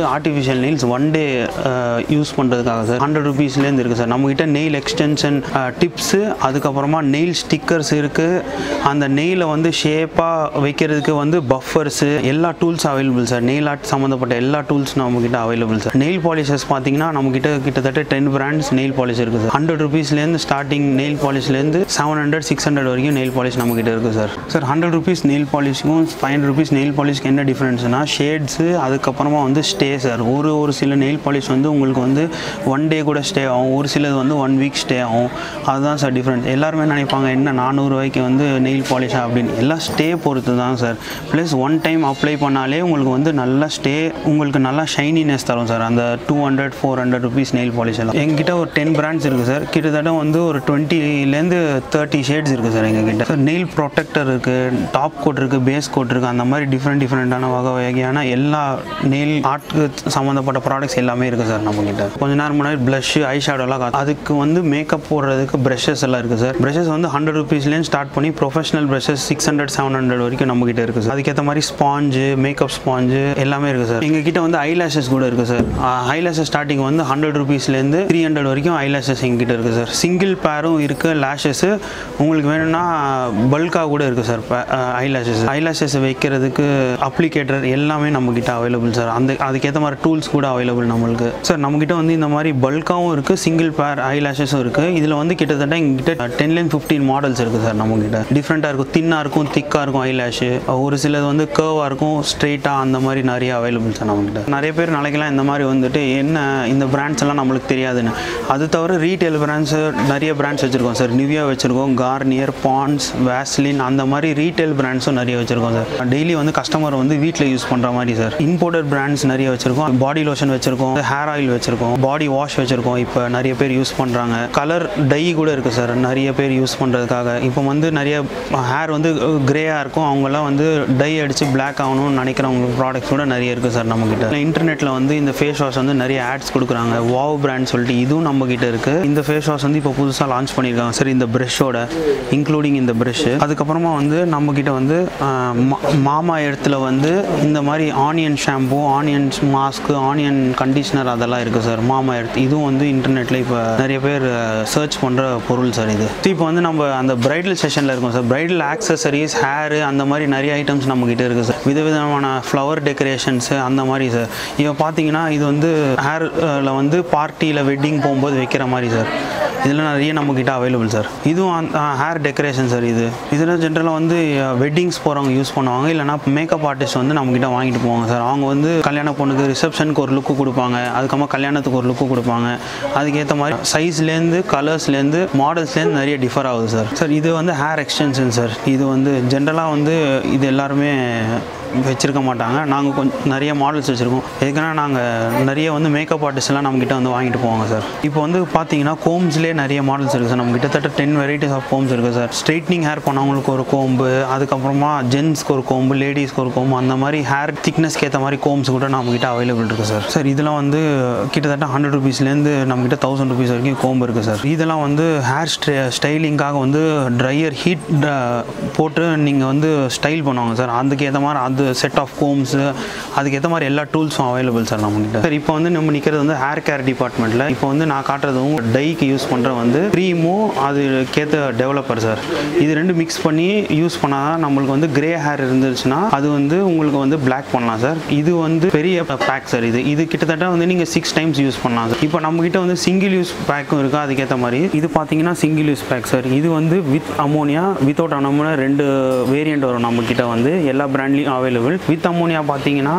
artificial nails one day use பண்ணுறதுக்காக சார் ஹண்ட்ரட் ருபீஸ்லேருந்து இருக்குது சார் நம்மக்கிட்ட நெயில் எக்ஸ்டென்ஷன் டிப்ஸு அதுக்கப்புறமா நெயில் ஸ்டிக்கர்ஸ் இருக்குது அந்த நெயிலை வந்து ஷேப்பாக வைக்கிறதுக்கு வந்து பஃபர்ஸு எல்லா tools available sir nail art சம்மந்தப்பட்ட எல்லா டூல்ஸ் நம்மக்கிட்ட அவைலபிள் சார் நெயில் பாலிஷஸ் பார்த்தீங்கன்னா நம்மக்கிட்ட கிட்டத்தட்ட டென் பிராண்ட்ஸ் நெயில் பாலிஷ் இருக்குது சார் ஹண்ட்ரட் ருபீஸ்லேருந்து ஸ்டார்டிங் நெயில் பாலிஷ்லேருந்து செவன் ஹண்ட்ரட் சிக்ஸ் ஹண்ட்ரட் வரைக்கும் நெயில் பாலிஷ் நம்மக்கிட்ட இருக்குது sir sir hundred rupees nail பாலிஷ்க்கும் ஃபைவ் ஹண்ட்ரட் ருபீஸ் நெயில் பாலிஷ்க்கு என்ன டிஃப்ரென்ஸ்னா ஷேட்ஸு அதுக்கப்புறமா வந்து ஸ்டே சார் ஒரு ஒரு சில நெயில் பாலிஷ் வந்து உங்களுக்கு வந்து ஒன் டே கூட ஸ்டே ஆகும் ஒரு சிலது வந்து ஒன் வீக் ஸ்டே ஆகும் அதுதான் சார் டிஃப்ரெண்ட் எல்லாருமே நினைப்பாங்க என்ன நானூறுரூவாய்க்கு வந்து நெயில் பாலிஷா அப்படின்னு எல்லாம் ஸ்டே பொறுத்து தான் sir plus one time apply பண்ணாலே உங்களுக்கு வந்து நல்லா ஸ்டே உங்களுக்கு நல்லா ஷைனினஸ் தரும் சார் அந்த two hundred four hundred rupees nail polish எல்லாம் எங்ககிட்ட ஒரு டென் பிராண்ட்ஸ் இருக்குது சார் கிட்டத்தட்ட வந்து ஒரு டுவெண்ட்டிலேருந்து தேர்ட்டி ஷேட்ஸ் இருக்குது சார் எங்ககிட்ட சார் நெயில் ப்ரொடெக்டர் இருக்குது டாப் கோட் இருக்குது பேஸ் கோட் இருக்குது அந்த மாதிரி டிஃப்ரெண்ட் டிஃப்ரெண்ட்டான வகை வகையான எல்லா நெயில் ஆர்ட்க்கு சம்மந்தப்பட்ட ப்ராடக்ட்ஸ் எல்லாமே இருக்குது சார் நம்மக்கிட்ட கொஞ்ச நேரம் முன்னாடி ப்ளஷ் ஐ ஷேடோலாம் அதுக்கு வந்து மேக்கப் போடுறதுக்கு ப்ரஷஸ் எல்லாம் இருக்குது சார் ப்ரஷஸ் வந்து ஹண்ட்ரட் ருபீஸ்லேருந்து ஸ்டார்ட் பண்ணி professional brushes six hundred seven hundred வரைக்கும் நம்மக்கிட்ட இருக்குது சார் அதுக்கேற்ற மாதிரி ஸ்பாஞ்சு மேக்கப் ஸ்பாஞ்சு எல்லாமே இருக்குது சார் எங்ககிட்ட வந்து ஐலாஷஸ் கூட இருக்குது சார் ஐலாஷஸ் ஸ்டார்டிங் வந்து ஹண்ட்ரட் ருபீஸ்லேருந்து த்ரீ ஹண்ட்ரட் வரைக்கும் ஐலாஷஸ் எங்ககிட்ட இருக்குது சார் சிங்கிள் பேரும் இருக்குது லேஷஸ் உங்களுக்கு வேணும்னா பல்காக கூட இருக்குது சார் ஐலாஷஸ் ஐலாஷஸ் வைக்கிறதுக்கு அப்ளிகேட்டர் எல்லாமே நம்மக்கிட்ட அவைலபிள் சார் அந்த அதுக்கேற்ற மாதிரி டூல்ஸ் கூட அவைலபிள் நம்மளுக்கு சார் நம்மக்கிட்ட வந்து இந்த மாதிரி பல்காகவும் இருக்குது சிங்கிள் பேர் ஐலாஷஸும் இருக்குது இதில் வந்து கிட்டத்தட்ட எங்ககிட்ட டென்லேருந்து ஃபிஃப்டீன் மாடல்ஸ் இருக்குது சார் நம்மக்கிட்ட டிஃப்ரெண்ட்டாக இருக்கும் தின்னாக இருக்கும் திக்காக இருக்கும் ஐலாஷு ஒரு சிலது வந்து கேர்வாக இருக்கும் ஸ்ட்ரெயிட்டாக அந்த மாதிரி நிறைய அவைலபிள் சார் நம்மக்கிட்ட நிறைய பேர் நாளைக்கெல்லாம் இந்த மாதிரி வந்துட்டு என்ன இந்த பிராண்ட்ஸ் எல்லாம் நம்மளுக்கு தெரியாதுன்னு அது தவிர ரீட்டைல் பிராண்ட்ஸ் நிறைய பிராண்ட்ஸ் வச்சுருக்கோம் சார் நிவியா வச்சுருக்கோம் கார்னியர் பான்ஸ் வேஸ்லின் அந்த மாதிரி ரீட்டைல் பிராண்ட்ஸும் நிறைய வச்சுருக்கோம் சார் டெய்லி வந்து கஸ்டமர் வந்து வீட்டில் யூஸ் பண்ணுற மாதிரி சார் இம்போர்ட்டட் பிராண்ட்ஸ் நிறைய வச்சுருக்கோம் பாடி லோஷன் வச்சுருக்கோம் ஹேர் ஆயில் வச்சுருக்கோம் பாடி வாஷ் வச்சுருக்கோம் இப்போ நிறைய பேர் யூஸ் பண்ணுறாங்க கலர் டை கூட இருக்குது சார் நிறைய பேர் யூஸ் பண்ணுறதுக்காக இப்போ வந்து நிறைய ஹேர் வந்து கிரேயாக இருக்கும் அவங்கெல்லாம் வந்து டை அடித்து பிளாக் ஆகணும்னு நினைக்கிறவங்க ப்ராடக்ட்ஸ் கூட நிறைய இருக்குது சார் நம்மக்கிட்ட இன்டர்நெட்டில் வந்து இந்த ஃபேஸ் வாஷ் வந்து நிறைய ஆட்ஸ் கொடுக்குறாங்க வாவ் பிராண்ட் சொல்லிட்டு இதுவும் நம்மக்கிட்ட இருக்குது இந்த ஃபேஸ் வாஷ் வந்து இப்போ புதுசாக லான்ச் பண்ணியிருக்காங்க சார் இந்த ப்ரஷ்ஷோட இன்க்ளூடிங் இந்த ப்ரஷ் அதுக்கப்புறமா வந்து நம்மக்கிட்ட வந்து ஆஹ், மா- மாமா இடத்துல வந்து இந்த மாதிரி onion shampoo onion mask onion conditioner அதெல்லாம் இருக்குது சார் மாமா எடுத்து இதுவும் வந்து இன்டர்நெட்டில் இப்போ நிறைய பேர் சர்ச் பண்ணுற பொருள் சார் இது இப்போ வந்து நம்ம அந்த பிரைடல் செஷனில் இருக்கோம் சார் பிரைடல் ஆக்சசரிஸ் ஹேரு அந்த மாதிரி நிறைய ஐட்டம்ஸ் நம்மக்கிட்ட இருக்குது சார் விதவிதமான ஃப்ளவர் டெக்கரேஷன்ஸு அந்த மாதிரி சார் இப்போ பார்த்தீங்கன்னா இது வந்து ஹேரில் வந்து பார்ட்டியில் வெட்டிங் போகும்போது வைக்கிற மாதிரி சார் இதெல்லாம் நிறைய நம்மக்கிட்ட அவைலபிள் சார் இதுவும் ஹேர் டெக்கரேஷன் சார் இது இதில் ஜென்ரலாக வந்து வெட்டிங்ஸ் போகிறவங்க யூஸ் பண்ணுவாங்க இல்லைனா மேக்கப் ஆர்டிஸ்ட் வந்து நம்மக்கிட்ட வாங்கிட்டு போவாங்க சார் அவங்க வந்து கல்யாண பொண்ணுக்கு ரிசப்ஷனுக்கு ஒரு லுக்கு கொடுப்பாங்க அதுக்கப்புறமா கல்யாணத்துக்கு ஒரு லுக்கு கொடுப்பாங்க அதுக்கேற்ற மாதிரி சைஸ்லேருந்து கலர்ஸ்லேருந்து மாடல்ஸ்லேருந்து நிறைய டிஃபர் ஆகுது சார் சார் இது வந்து ஹேர் எக்ஸ்டென்ஷன் சார் இது வந்து ஜென்ரலாக வந்து இது எல்லாருமே வச்சிருக்க மாட்டாங்க நாங்கள் கொஞ்சம் நிறைய மாடல்ஸ் வச்சுருக்கோம் எதுக்குன்னா நாங்கள் நிறைய வந்து மேக்கப் ஆர்டிஸ்ட்லாம் நம்மக்கிட்ட வந்து வாங்கிட்டு போவாங்க சார் இப்போ வந்து பார்த்தீங்கன்னா கோம்ஸ்லேயே நிறைய மாடல்ஸ் இருக்குது சார் நம்ம கிட்டத்தட்ட டென் வெரைட்டிஸ் ஆஃப் கோம்ஸ் இருக்குது சார் ஸ்ட்ரைட்னிங் ஹேர் பண்ணவங்களுக்கு ஒரு கோம்பு அதுக்கப்புறமா ஜென்ஸ்க்கு ஒரு கோம்பு லேடிஸ்க்கு ஒரு கோம்பு அந்த மாதிரி ஹேர் திக்னஸ்க்கு ஏற்ற மாதிரி கோம்ஸ் கூட நம்மக்கிட்ட அவைலபிள் இருக்குது சார் சார் இதெல்லாம் வந்து கிட்டத்தட்ட ஹண்ட்ரட் ருபீஸ்லேருந்து நம்மக்கிட்ட தௌசண்ட் ருபீஸ் வரைக்கும் கோம்பு இருக்குது சார் இதெல்லாம் வந்து ஹேர் ஸ்டைலிங்காக வந்து ட்ரையர் ஹீட் போட்டு நீங்கள் வந்து ஸ்டைல் பண்ணுவாங்க சார் அதுக்கு ஏற்ற மாதிரி அது செட் ஆஃப் கோம்ஸு அதுக்கேற்ற மாதிரி எல்லா டூல்ஸும் அவைலபிள் சார் நம்மகிட்ட சார் இப்போ வந்து நம்ம நிற்கிறது வந்து ஹேர் கேர் டிபார்ட்மெண்ட்டில் இப்போ வந்து நான் காட்டுறது உங்க டைக்கு யூஸ் பண்ணுற வந்து க்ரீமும் அதுக்கேற்ற டெவலப்பர் சார் இது ரெண்டு மிக்ஸ் பண்ணி யூஸ் பண்ணால் தான் நம்மளுக்கு வந்து கிரே ஹேர் இருந்துச்சுன்னா அது வந்து உங்களுக்கு வந்து பிளாக் பண்ணலாம் சார் இது வந்து பெரிய பேக் சார் இது இது கிட்டத்தட்ட வந்து நீங்கள் சிக்ஸ் டைம்ஸ் யூஸ் பண்ணலாம் சார் இப்போ நம்மகிட்ட வந்து சிங்கிள் யூஸ் பேக்கும் இருக்குது அதுக்கேற்ற மாதிரி இது பார்த்தீங்கன்னா சிங்கிள் யூஸ் பேக் சார் இது வந்து வித் அமோனியா வித்தவுட் அமோனியா ரெண்டு வேரியண்ட் வரும் நம்மக்கிட்ட வந்து எல்லா பிராண்ட்லேயும் அவைலபிள் வித் அமோனியா பார்த்தீங்கன்னா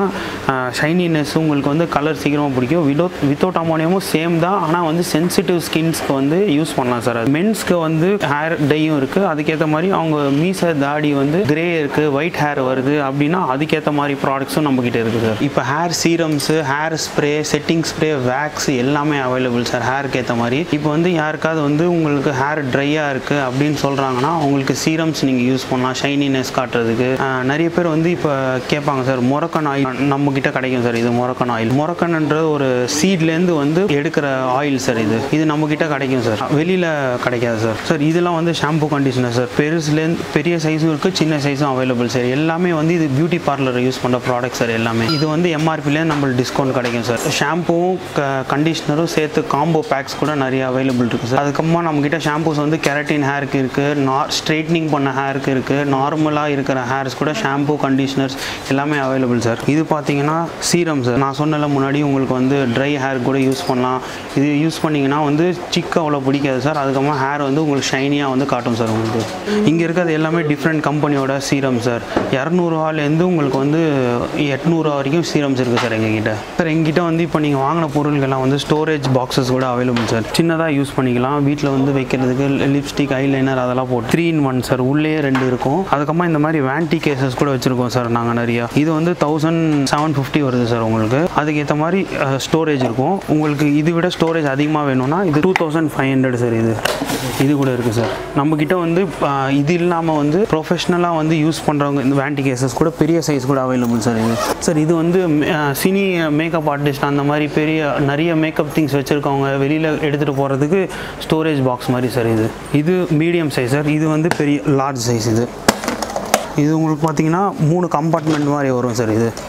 ஷைனினஸ் உங்களுக்கு வந்து கலர் சீக்கிரமாக பிடிக்கும் விதவுட் வித்தவுட் அமோனியாவும் சேம் தான் ஆனால் வந்து சென்சிட்டிவ் ஸ்கின்ஸ்க்கு வந்து யூஸ் பண்ணலாம் சார் மென்ஸ்க்கு வந்து ஹேர் டையும் இருக்குது அதுக்கேற்ற மாதிரி அவங்க மீச தாடி வந்து கிரே இருக்குது ஒயிட் ஹேர் வருது அப்படின்னா அதுக்கேற்ற மாதிரி ப்ராடக்ட்ஸும் நம்மக்கிட்ட இருக்குது சார் இப்போ hair serums hair spray setting spray wax எல்லாமே அவைலபிள் சார் ஹேருக்கு ஏற்ற மாதிரி இப்போ வந்து யாருக்காவது வந்து உங்களுக்கு ஹேர் ட்ரையாக இருக்குது அப்படின்னு சொல்கிறாங்கன்னா உங்களுக்கு சீரம்ஸ் நீங்கள் யூஸ் பண்ணலாம் ஷைனினஸ் காட்டுறதுக்கு ஆஹ் நிறைய பேர் வந்து இப்போ கேட்பாங்க சார் முறக்கன் ஆயில் நம்ம கிட்ட கிடைக்கும் சார் இது மொரக்கன் ஆயில் மொரக்கன்ன்ற ஒரு சீட்லேருந்து வந்து எடுக்கிற ஆயில் சார் இது இது நம்ம கிட்ட கிடைக்கும் சார் வெளியில் கிடைக்காது சார் சார் இதெல்லாம் வந்து ஷாம்பு கண்டிஷனர் சார் பெருசுலேருந்து பெரிய சைஸும் இருக்குது சின்ன சைஸும் அவைலபிள் சார் எல்லாமே வந்து இது பியூட்டி பார்லர் யூஸ் பண்ணுற ப்ராடக்ட் சார் எல்லாமே இது வந்து எம்ஆர்பிலே நம்மளுக்கு டிஸ்கவுண்ட் கிடைக்கும் சார் ஷாம்புவும் கண்டிஷனரும் சேர்த்து காம்போ பேக்ஸ் கூட நிறைய அவைலபிள் இருக்குது சார் அதுக்கப்புறமா நம்மக்கிட்ட ஷாம்பூஸ் வந்து கெரட்டின் ஹேருக்கு இருக்குது நார் ஸ்ட்ரைட்னிங் பண்ண ஹேருக்கு இருக்குது நார்மலாக இருக்கிற ஹேர்ஸ் கூட ஷாம்பு கண்டிஷனர்ஸ் எல்லாமே அவைலபிள் சார் இது பார்த்தீங்கன்னா சீரம் சார் நான் சொன்னல முன்னாடி உங்களுக்கு வந்து ட்ரை ஹேர் கூட யூஸ் பண்ணலாம் இது யூஸ் பண்ணிங்கன்னா வந்து சிக்கு அவ்வளோ பிடிக்காது சார் அதுக்கப்புறமா ஹேர் வந்து உங்களுக்கு ஷைனியாக வந்து காட்டும் சார் உங்களுக்கு இங்கே இருக்கிறது எல்லாமே டிஃப்ரெண்ட் கம்பெனியோட சீரம் சார் இரநூறுவாலேருந்து உங்களுக்கு வந்து எட்நூறுவா வரைக்கும் சீரம்ஸ் இருக்குது சார் எங்ககிட்ட சார் எங்ககிட்ட வந்து இப்போ நீங்கள் வாங்கின பொருள்கள்லாம் வந்து ஸ்டோரேஜ் பாக்ஸஸ் கூட அவைலபிள் சார் சின்னதாக யூஸ் பண்ணிக்கலாம் வீட்டில் வந்து வைக்கிறதுக்கு லிப்ஸ்டிக் ஐலைனர் அதெல்லாம் போட்டு த்ரீ இன் ஒன் சார் உள்ளேயே ரெண்டு இருக்கும் அதுக்கப்புறமா இந்த மாதிரி வேன்டி கேசஸ் கூட வச்சுருக்கோம் சார் நாங்கள் நிறையா இது வந்து தௌசண்ட் செவன் ஃபிஃப்டி வருது சார் உங்களுக்கு அதுக்கேற்ற மாதிரி ஸ்டோரேஜ் இருக்கும் உங்களுக்கு இது விட ஸ்டோரேஜ் அதிகமாக வேணும்னா இது two thousand five hundred sir இது இது கூட இருக்குது சார் நம்மக்கிட்ட வந்து அஹ், இது இல்லாமல் வந்து ப்ரொஃபஷ்னலாக வந்து யூஸ் பண்ணுறவங்க இந்த வேன்டி கேசஸ் கூட பெரிய சைஸ் கூட அவைலபிள் சார் இது சார் இது வந்து அஹ், சினி மேக்கப் ஆர்டிஸ்ட் அந்த மாதிரி பெரிய நிறைய மேக்கப் திங்ஸ் வச்சுருக்கவங்க வெளியில் எடுத்துகிட்டு போகிறதுக்கு ஸ்டோரேஜ் பாக்ஸ் மாதிரி சார் இது இது மீடியம் சைஸ் சார் இது வந்து பெரிய லார்ஜ் சைஸ் இது இது உங்களுக்கு பார்த்தீங்கன்னா மூணு கம்பார்ட்மெண்ட் மாதிரி வரும் சார் இது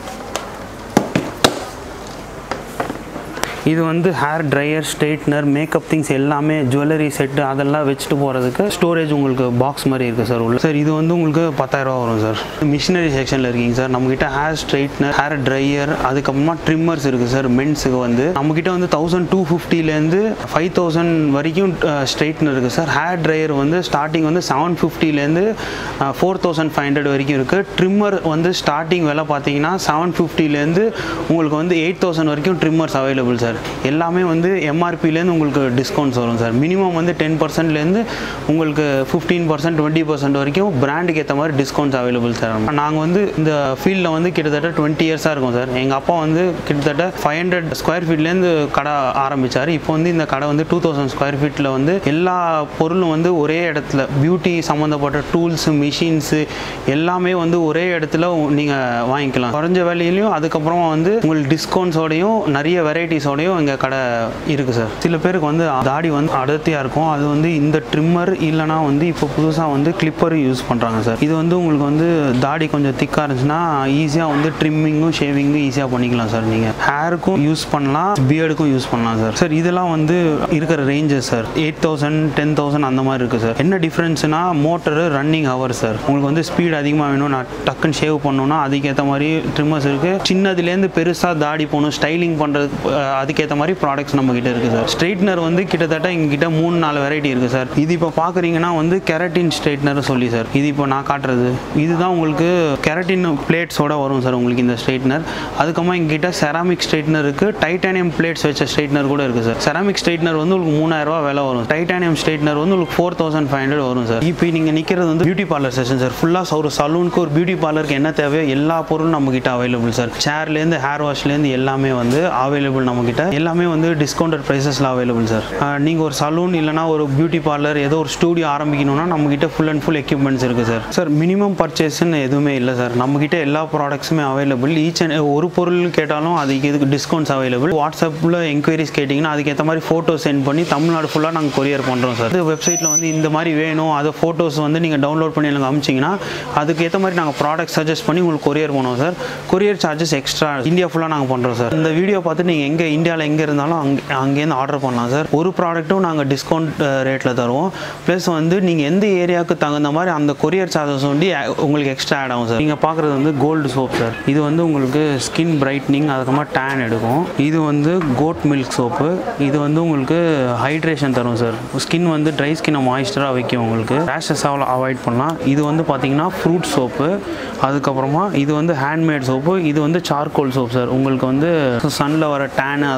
இது வந்து hair dryer straightener makeup things எல்லாமே ஜுவல்லரி செட்டு அதெல்லாம் வச்சுட்டு போகிறதுக்கு ஸ்டோரேஜ் உங்களுக்கு பாக்ஸ் மாதிரி இருக்குது சார் உள்ள சார் இது வந்து உங்களுக்கு பத்தாயிரரூவா வரும் சார் மிஷினரி செக்ஷனில் இருக்கீங்க சார் நம்மக்கிட்ட ஹேர் ஸ்ட்ரெயிட்னர் ஹேர் ட்ரையர் அதுக்கப்புறமா ட்ரிம்மர்ஸ் இருக்குது சார் மென்ஸுக்கு வந்து நம்மக்கிட்ட வந்து தௌசண்ட் டூ ஃபிஃப்டிலேருந்து ஃபைவ் தௌசண்ட் வரைக்கும் ஸ்ட்ரெயிட்னர் இருக்குது சார் ஹேர் ட்ரையர் வந்து ஸ்டார்டிங் வந்து செவன் ஃபிஃப்டிலேருந்து ஃபோர் தௌசண்ட் ஃபைவ் ஹண்ட்ரட் வரைக்கும் இருக்குது ட்ரிம்மர் வந்து ஸ்டார்டிங் விலை பார்த்தீங்கன்னா செவன் ஃபிஃப்டிலேருந்து உங்களுக்கு வந்து எயிட் தௌசண்ட் வரைக்கும் ட்ரிம்மர்ஸ் அவைலபிள் சார் எல்லாமே வந்து எம்ஆர்பிலேருந்து உங்களுக்கு டிஸ்கவுண்ட்ஸ் வரும் சார் மினிமம் வந்து டென் பர்சன்ட்லேருந்து உங்களுக்கு ஃபிஃப்டீன் பர்சன்ட் டுவெண்ட்டி பர்சன்ட் வரைக்கும் பிராண்டுக்கு ஏற்ற மாதிரி டிஸ்கவுண்ட்ஸ் அவைலபிள் சார் நாங்கள் வந்து இந்த ஃபீல்டில் வந்து கிட்டத்தட்ட டுவெண்ட்டி இயர்ஸாக இருக்கும் சார் எங்கள் அப்பா வந்து கிட்டத்தட்ட ஃபைவ் ஹண்ட்ரட் ஸ்கொயர் ஃபீட்லேருந்து கடை ஆரம்பித்தார் இப்போ வந்து இந்த கடை வந்து டூ தௌசண்ட் ஸ்கொயர் ஃபீட்டில் வந்து எல்லா பொருளும் வந்து ஒரே இடத்துல பியூட்டி சம்மந்தப்பட்ட டூல்ஸு மிஷின்ஸு எல்லாமே வந்து ஒரே இடத்துல நீங்கள் வாங்கிக்கலாம் குறைஞ்ச விலையிலையும் அதுக்கப்புறமா வந்து உங்களுக்கு டிஸ்கவுண்ட்ஸோடையும் நிறைய வெரைட்டிஸோடையும் எங்கள் கடை இருக்குது சார் சில பேருக்கு வந்து தாடி வந்து அடர்த்தியாக இருக்கும் அது வந்து இந்த ட்ரிம்மர் இல்லைனா வந்து இப்போ புதுசாக வந்து கிளிப்பர் யூஸ் பண்ணுறாங்க சார் இது வந்து உங்களுக்கு வந்து தாடி கொஞ்சம் திக்காக இருந்துச்சுன்னா ஈஸியாக வந்து ட்ரிம்மிங்கும் ஷேவிங்கும் ஈஸியாக பண்ணிக்கலாம் சார் நீங்கள் ஹேருக்கும் யூஸ் பண்ணலாம் பியர்டுக்கும் யூஸ் பண்ணலாம் சார் சார் இதெல்லாம் வந்து இருக்கிற ranges sir eight thousand ten thousand அந்த மாதிரி இருக்குது சார் என்ன டிஃப்ரென்ஸ்னா மோட்டரு ரன்னிங் ஹவர் சார் உங்களுக்கு வந்து ஸ்பீட் அதிகமாக வேணும் நான் டக்குன்னு ஷேவ் பண்ணணும்னா அதுக்கேற்ற மாதிரி ட்ரிம்மர்ஸ் இருக்குது சின்னதுலேருந்து பெருசாக தாடி போகணும் ஸ்டைலிங் பண்ணுறது அதுக்கேற்ற மாதிரி ப்ராடக்ட்ஸ் நம்ம கிட்ட இருக்குது சார் ஸ்ட்ரைட்னர் வந்து கிட்டத்தட்ட எங்ககிட்ட மூணு நாலு வெரைட்டி இருக்குது சார் இது இப்போ பார்க்குறீங்கன்னா வந்து கெரட்டின் ஸ்ட்ரைட்னர் சொல்லி சார் இது இப்போ நான் காட்டுறது இதுதான் உங்களுக்கு கெரட்டின் பிளேட்ஸோட வரும் சார் உங்களுக்கு இந்த ஸ்ட்ரைட்னர் அதுக்கப்புறமா எங்ககிட்ட செராமிக் ஸ்ட்ரைட்னர் இருக்குது டைட்டானியம் பிளேட்ஸ் வச்ச ஸ்ட்ரைட்னர் கூட இருக்குது சார் செராமிக் ஸ்ட்ரைட்னர் வந்து உங்களுக்கு மூணாயிரம் ரூபா விலை வரும் டைட்டானியம் ஸ்ட்ரைட்னர் வந்து உங்களுக்கு ஃபோர் தௌசண்ட் ஃபைவ் ஹண்ட்ரட் வரும் சார் இப்போ நீங்கள் நிற்கிறது வந்து பியூட்டி பார்லர் செஷன் சார் ஃபுல்லாக ஒரு சலூனுக்கு ஒரு பியூட்டி பார்லருக்கு என்ன தேவையோ எல்லா பொருளும் நம்ம கிட்ட அவைலபிள் சார் சேர்லேருந்து ஹேர் வாஷ்லேருந்து எல்லாமே வந்து அவைலபிள் நம்ம கிட்ட எல்லாமே வந்து டிஸ்கவுண்டட் ப்ரைஸஸில் அவைலபிள் சார் நீங்கள் ஒரு சலூன் இல்லைனா ஒரு பியூட்டி பார்லர் ஏதோ ஒரு ஸ்டூடியோ ஆரம்பிக்கணும்னா நம்ம கிட்ட ஃபுல் அண்ட் ஃபுல் எக்யூப்மெண்ட்ஸ் இருக்குது சார் சார் மினிமம் பர்ச்சேஸ்ன்னு எதுவுமே இல்லை சார் நம்ம கிட்ட எல்லா ப்ராடக்ட்ஸுமே அவைலபிள் ஈச் அண்ட் ஒரு பொருள் கேட்டாலும் அதுக்கு இதுக்கு டிஸ்கவுண்ட்ஸ் அவைலபிள் வாட்ஸ்அப்பில் என்கொயரிஸ் கேட்டிங்கன்னா அதுக்கேற்ற மாதிரி ஃபோட்டோ சென்ட் பண்ணி தமிழ்நாடு ஃபுல்லாக நாங்கள் கொரியர் பண்ணுறோம் சார் இது வெப்சைட்டில் வந்து இந்த மாதிரி வேணும் அதை ஃபோட்டோஸ் வந்து நீங்கள் டவுன்லோட் பண்ணி எனக்கு அமிச்சிங்கன்னா அதுக்கேற்ற மாதிரி நாங்கள் ப்ராடக்ட் சஜஸ்ட் பண்ணி உங்களுக்கு கொரியர் பண்ணுவோம் sir courier charges extra India ஃபுல்லாக நாங்கள் பண்ணுறோம் சார் இந்த வீடியோ பார்த்து நீங்கள் எங்கே இந்தியாவில் எங்கே இருந்தாலும் அங்கே அங்கேருந்து ஆர்டர் பண்ணலாம் சார் ஒரு ப்ராடக்ட்டும் நாங்கள் டிஸ்கவுண்ட் ரேட்டில் தருவோம் ப்ளஸ் வந்து நீங்கள் எந்த ஏரியாவுக்கு தகுந்த மாதிரி அந்த கொரியர் சார்ஜஸ் வந்து அஹ், உங்களுக்கு எக்ஸ்ட்ரா ஆட் ஆகும் சார் நீங்கள் பார்க்குறது வந்து கோல்டு சோப் சார் இது வந்து உங்களுக்கு ஸ்கின் பிரைட்னிங் அதுக்கப்புறமா டேன் எடுக்கும் இது வந்து கோட் மில்க் சோப்பு இது வந்து உங்களுக்கு ஹைட்ரேஷன் தரும் சார் ஸ்கின் வந்து ட்ரை ஸ்கின்னை மாய்ஸ்டராக வைக்கும் உங்களுக்கு ரேஷஸ் அவாய்ட் பண்ணலாம் இது வந்து பார்த்தீங்கன்னா ஃப்ரூட் சோப்பு அதுக்கப்புறமா இது வந்து ஹேண்ட்மேட் சோப்பு இது வந்து சார்கோல் சோப் சார் உங்களுக்கு வந்து சன்னில் வர டேனு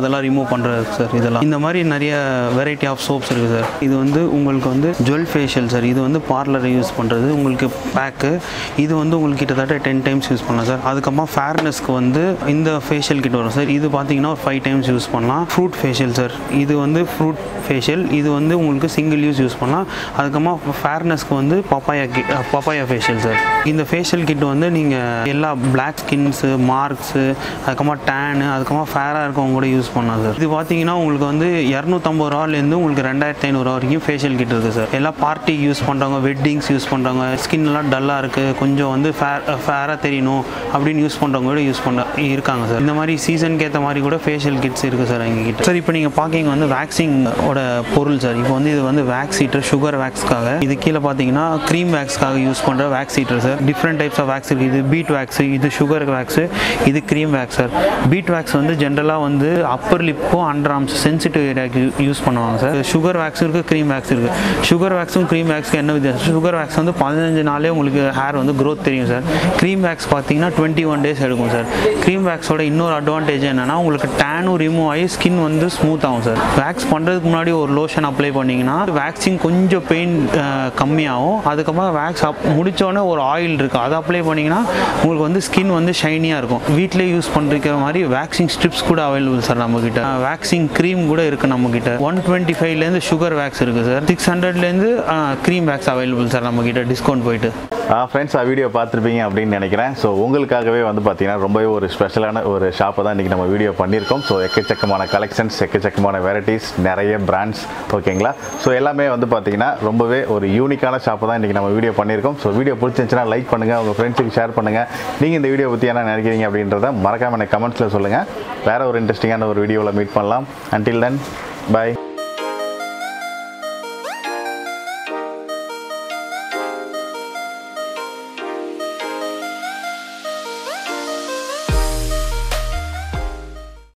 அதெல்லாம் ரிமூவ் பண்ணுறது சார் இதெல்லாம் இந்த மாதிரி நிறைய வெரைட்டி ஆஃப் சோப்ஸ் இருக்குது சார் இது வந்து உங்களுக்கு வந்து ஜுவல் ஃபேஷியல் சார் இது வந்து பார்லர் யூஸ் பண்ணுறது உங்களுக்கு பேக்கு இது வந்து உங்களுக்கு கிட்டத்தட்ட டென் டைம்ஸ் யூஸ் பண்ணலாம் சார் அதுக்கப்புறமா ஃபேர்னஸ்க்கு வந்து இந்த ஃபேஷியல் கிட் வரும் சார் இது பார்த்தீங்கன்னா ஒரு ஃபைவ் டைம்ஸ் யூஸ் பண்ணலாம் ஃப்ரூட் ஃபேஷியல் சார் இது வந்து ஃப்ரூட் ஃபேஷியல் இது வந்து உங்களுக்கு சிங்கிள் யூஸ் யூஸ் பண்ணலாம் அதுக்கப்புறமா ஃபேர்னஸ்க்கு வந்து பப்பாயா கி பப்பாயா ஃபேஷியல் சார் இந்த ஃபேஷியல் கிட் வந்து நீங்கள் எல்லா பிளாக் ஸ்கின்ஸு மார்க்ஸு அதுக்கப்புறமா டேனு அதுக்கப்புறமா ஃபேராக இருக்கவங்க கூட யூஸ் பண்ணலாம் சார் இது பார்த்தீங்கன்னா உங்களுக்கு வந்து இரநூத்தம்பது ரூபாலேருந்து உங்களுக்கு ரெண்டாயிரத்தி ஐநூறுரூவா வரைக்கும் ஃபேஷியல் கிட் இருக்குது சார் எல்லா பார்ட்டி யூஸ் பண்ணுறவங்க வெட்டிங்ஸ் யூஸ் பண்ணுறவங்க ஸ்கின் எல்லாம் டல்லாக இருக்குது கொஞ்சம் வந்து ஃபேர் ஃபேராக தெரியணும் அப்படின்னு யூஸ் பண்ணுறவங்க கூட யூஸ் பண்ண இருக்காங்க சார் இந்த மாதிரி சீசனுக்கு ஏற்ற மாதிரி கூட ஃபேஷியல் கிட்ஸ் இருக்குது சார் எங்ககிட்ட சார் இப்போ நீங்கள் பார்க்கிங்க வந்து வேக்சிங் ஓட பொருள் சார் இப்போ வந்து இது வந்து வேக்ஸ் ஹீட்டர் சுகர் வேக்ஸ்க்காக இது கீழே பார்த்தீங்கன்னா க்ரீம் வேக்ஸ்க்காக யூஸ் பண்ணுற wax heater sir different types of wax இருக்குது இது பீட் வேக்ஸ் இது சுகர் வேக்ஸ் இது cream wax sir bead wax வந்து ஜென்ரலாக வந்து அப்பர் லிப்பும் அண்டர் ஆர்ம்ஸ் சென்சிட்டிவ் ஏரியாவுக்கு யூஸ் பண்ணுவாங்க சார் சுகர் வேக்ஸ் இருக்குது க்ரீம் வேக்ஸ் இருக்குது சுகர் வேக்ஸும் க்ரீம் வேக்ஸ்க்கு என்ன வித்தியாசம் சுகர் வேக்ஸ் வந்து பதினஞ்சு நாளே உங்களுக்கு ஹேர் வந்து growth தெரியும் சார் க்ரீம் வேக்ஸ் பார்த்தீங்கன்னா டுவெண்ட்டி ஒன் டேஸ் எடுக்கும் சார் க்ரீம் வேக்ஸோட இன்னொரு அட்வான்டேஜ் என்னன்னா உங்களுக்கு டேனும் ரிமூவ் ஆகி ஸ்கின் வந்து ஸ்மூத் ஆகும் சார் வேக்ஸ் பண்ணுறதுக்கு முன்னாடி ஒரு லோஷன் அப்ளை பண்ணிங்கன்னா வேக்சிங் கொஞ்சம் பெயின் கம்மியாகும் அதுக்கப்புறம் வேக்ஸ் அப் முடிச்சோடனே ஒரு ஆயில் இருக்குது அதை அப்ளை பண்ணிங்கன்னா உங்களுக்கு வந்து ஸ்கின் வந்து ஷைனியாக இருக்கும் வீட்டிலே யூஸ் பண்ணிருக்கிற மாதிரி வேக்சிங் ஸ்ட்ரிப்ஸ் கூட அவைலபிள் சார் நம்மக்கிட்ட வேக்சிங் க்ரீம் கூட இருக்குது நம்மக்கிட்ட ஒன் டுவெண்ட்டி ஃபைவ்லேருந்து சுகர் வேக்ஸ் இருக்குது சார் சிக்ஸ் ஹண்ட்ரட்லேருந்து க்ரீம் வேக்ஸ் அவைலபிள் சார் நம்மக்கிட்ட டிஸ்கவுண்ட் போயிட்டு ஃப்ரெண்ட்ஸ் ஆ வீடியோ பார்த்துருப்பீங்க அப்படின்னு நினைக்கிறேன் ஸோ உங்களுக்காகவே வந்து பார்த்தீங்கன்னா ரொம்பவே ஒரு ஸ்பெஷலான ஒரு ஷாப்பை தான் இன்றைக்கி நம்ம வீடியோ பண்ணியிருக்கோம் ஸோ எக்கச்சக்கமான கலெக்ஷன்ஸ் எக்கச்சக்கமான வெரைட்டிஸ் நிறைய பிராண்ட்ஸ் ஓகேங்களா ஸோ எல்லாமே வந்து பார்த்தீங்கன்னா ரொம்பவே ஒரு யூனிக்கான ஷாப்பை தான் இன்றைக்கி நம்ம வீடியோ பண்ணியிருக்கோம் ஸோ வீடியோ பிடிச்சிருந்துச்சுன்னா லைக் பண்ணுங்கள் உங்கள் ஃப்ரெண்ட்ஸுக்கு ஷேர் பண்ணுங்கள் நீங்கள் இந்த வீடியோ பற்றி என்ன நினைக்கிறீங்க அப்படின்றத மறக்காம எனக்கு கமெண்ட்ஸில் சொல்லுங்கள் வேறு ஒரு இன்ட்ரெஸ்டிங்கான ஒரு வீடியோவில் மீட் பண்ணலாம் அன்டில் தென் பை